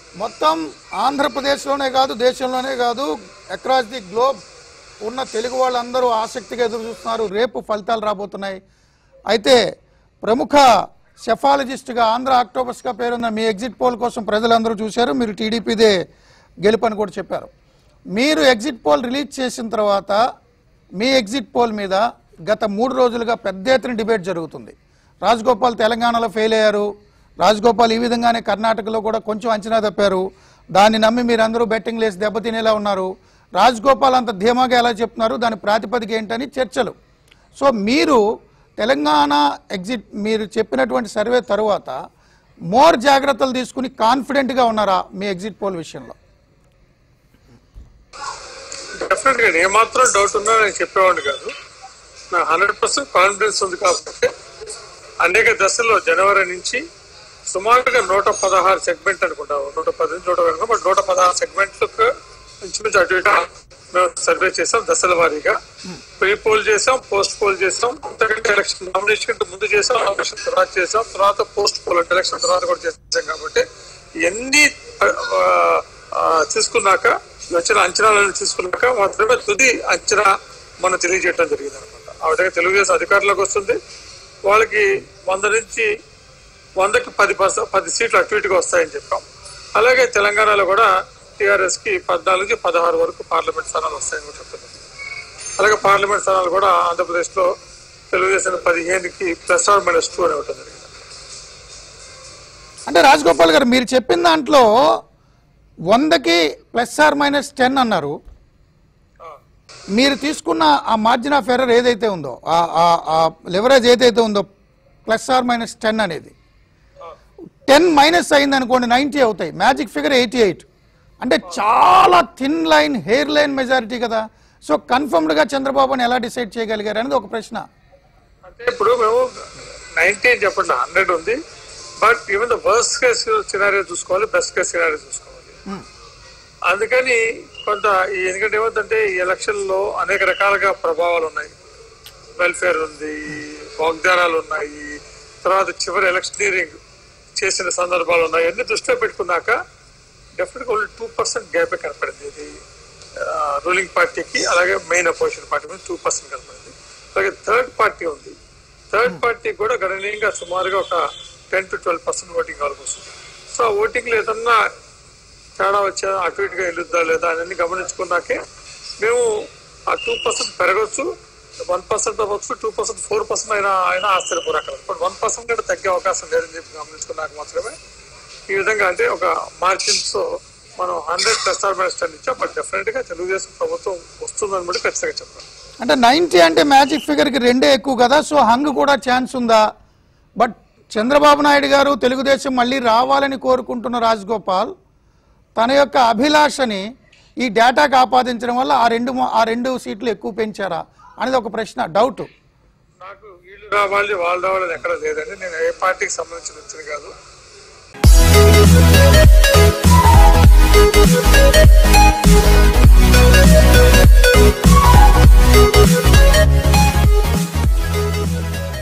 మొత్తం ఆంధ్రప్రదేశ్లోనే కాదు దేశంలోనే కాదు అక్రాస్ ది గ్లోబ్ ఉన్న తెలుగు వాళ్ళందరూ ఆసక్తిగా ఎదురు చూస్తున్నారు రేపు ఫలితాలు రాబోతున్నాయి అయితే ప్రముఖ సెఫాలజిస్ట్గా ఆంధ్ర ఆక్టోబస్గా పేరున్న మీ ఎగ్జిట్ పోల్ కోసం ప్రజలందరూ చూశారు మీరు టీడీపీదే గెలుపని కూడా చెప్పారు మీరు ఎగ్జిట్ పోల్ రిలీజ్ చేసిన తర్వాత మీ ఎగ్జిట్ పోల్ మీద గత మూడు రోజులుగా పెద్ద ఎత్తున డిబేట్ జరుగుతుంది రాజగోపాల్ తెలంగాణలో ఫెయిల్ అయ్యారు రాజగోపాల్ ఈ విధంగానే కర్ణాటకలో కూడా కొంచెం అంచనా తప్పారు దాన్ని నమ్మి మీరందరూ బెట్టింగ్ లేసి దెబ్బతినేలా ఉన్నారు రాజగోపాల్ అంత ధీమాగా ఎలా చెప్తున్నారు దాని ప్రాతిపదిక ఏంటని చర్చలు సో మీరు తెలంగాణ ఎగ్జిట్ మీరు చెప్పినటువంటి సర్వే తరువాత మోర్ జాగ్రత్తలు తీసుకుని కాన్ఫిడెంట్గా ఉన్నారా మీ ఎగ్జిట్ పోల్ విషయంలో డెఫినెట్ గా ఏమాత్రం డౌట్ ఉన్నా నేను చెప్పేవాడిని కాదు నాకు హండ్రెడ్ పర్సెంట్ కాన్ఫిడెన్స్ ఉంది కాబట్టి అనేక దశల్లో జనవరి నుంచి సుమారుగా నూట పదహారు సెగ్మెంట్ అనుకుంటా నూట పది నుంచి నూట ఇరవై బట్ నూట పదహారు సెగ్మెంట్లకు ఇంచుమించు అటు ఇటు మేము సర్వే చేసాం దశల వారీగా ప్రీ పోల్ చేసాం పోస్ట్ పోల్ చేసాం అంతకంటే ఎలక్షన్ నామినేషన్ ముందు చేసాం నామినేషన్ తర్వాత చేసాం తర్వాత పోస్ట్ పోల్ అంటే ఎలక్షన్ తర్వాత కూడా చేసాం కాబట్టి ఎన్ని తీసుకున్నాక వచ్చిన అంచనాలను తీసుకున్నాక మాత్రమే తుది అంచనా మనం తెలియజేయడం జరిగింది అనమాట ఆ విధంగా తెలుగుదేశం అధికారంలోకి వస్తుంది వాళ్ళకి వంద నుంచి వందకి పది పర్సెంట్ పది సీట్లు అటు ఇటుగా వస్తాయని చెప్పాం అలాగే తెలంగాణలో కూడా టీఆర్ఎస్ కి పద్నాలుగు నుంచి పదహారు వరకు పార్లమెంట్ స్థానాలు వస్తాయని కూడా చెప్తున్నారు అలాగే పార్లమెంట్ స్థానాలు కూడా ఆంధ్రప్రదేశ్ లో తెలుగుదేశం పదిహేనుకి ప్లస్ ఆర్ మైనస్ టూ అని ఉంటుంది అంటే రాజగోపాల్ గారు మీరు చెప్పిన దాంట్లో వందకి ప్లస్ ఆర్ మైనస్ టెన్ అన్నారు మీరు తీసుకున్న ఆ మార్జిన్ ఆఫ్ ఎర్రర్ ఏదైతే ఉందో ఆ లెవరేజ్ ఏదైతే ఉందో ప్లస్ ఆర్ మైనస్ టెన్ అనేది టెన్ మైనస్ అయింది అనుకోండి నైంటీ అవుతాయి మ్యాజిక్ ఫిగర్ ఎయిటీ ఎయిట్ అంటే చాలా thin line hair line majority కదా సో కన్ఫర్మ్డ్గా చంద్రబాబుని ఎలా డిసైడ్ చేయగలిగారు అనేది ఒక ప్రశ్న అంటే ఇప్పుడు మేము నైన్టీన్ చెప్పండి హండ్రెడ్ ఉంది but even the worst case scenario చూసుకోవాలి బెస్ట్ కేస్ సినారియో చూసుకోవాలి అందుకని కొంత ఈ ఎందుకంటే ఏమవుతుందంటే ఈ ఎలక్షన్ లో అనేక రకాలుగా ప్రభావాలు ఉన్నాయి వెల్ఫేర్ ఉంది వాగ్దానాలు ఉన్నాయి తర్వాత చివరి ఎలక్షనీరింగ్ చేసిన సందర్భాలు ఉన్నాయి అన్ని దృష్టిలో పెట్టుకున్నాక డెఫినెట్ గా ఓన్లీ టూ పర్సెంట్ గ్యాప్ కనపడింది ఇది రూలింగ్ పార్టీకి అలాగే మెయిన్ అపోజిషన్ పార్టీ మీద టూ పర్సెంట్ కనపడింది అలాగే థర్డ్ పార్టీ ఉంది థర్డ్ పార్టీ కూడా గణనీయంగా సుమారుగా ఒక ten to twelve percent voting almost so ఆ ఓటింగ్ లో ఏదన్నా తేడా వచ్చా అటు ఇటుగా వెళ్ళొద్దా లేదా అని గమనించుకున్నాకే మేము ఆ టూ పర్సెంట్ పెరగచ్చు వన్ పర్సెంట్ అవ్వచ్చు టూ పర్సెంట్ ఫోర్ పర్సెంట్ అయినా అయినా ఆశ్చర్యపోరక్కర్లేదు బట్ వన్ పర్సెంట్ కంటే తగ్గే అవకాశం లేదని చెప్పి గమనించుకున్నాక మాత్రమే ఈ విధంగా అంటే ఒక మార్జిన్స్ మనం hundred plus or minus ten ఇచ్చాం బట్ డెఫినెట్ గా తెలుగుదేశం ప్రభుత్వం వస్తుందని బట్టి ఖచ్చితంగా చెప్పాలి అంటే నైంటీ అంటే మ్యాజిక్ ఫిగర్కి రెండే ఎక్కువ కదా సో హంగ్ కూడా ఛాన్స్ ఉందా బట్ చంద్రబాబు నాయుడు గారు తెలుగుదేశం మళ్ళీ రావాలని కోరుకుంటున్న రాజగోపాల్ తన యొక్క అభిలాషని ఈ డేటాకు ఆపాదించడం వల్ల ఆ రెండు మొ- ఆ రెండు సీట్లు ఎక్కువ పెంచారా అనేది ఒక ప్రశ్న డౌట్ నాకు వీళ్ళు రావాలి వాళ్ళు రావాలని ఎక్కడ లేదండి నేను ఏ పార్టీకి సంబంధించిన వ్యక్తిని కాదు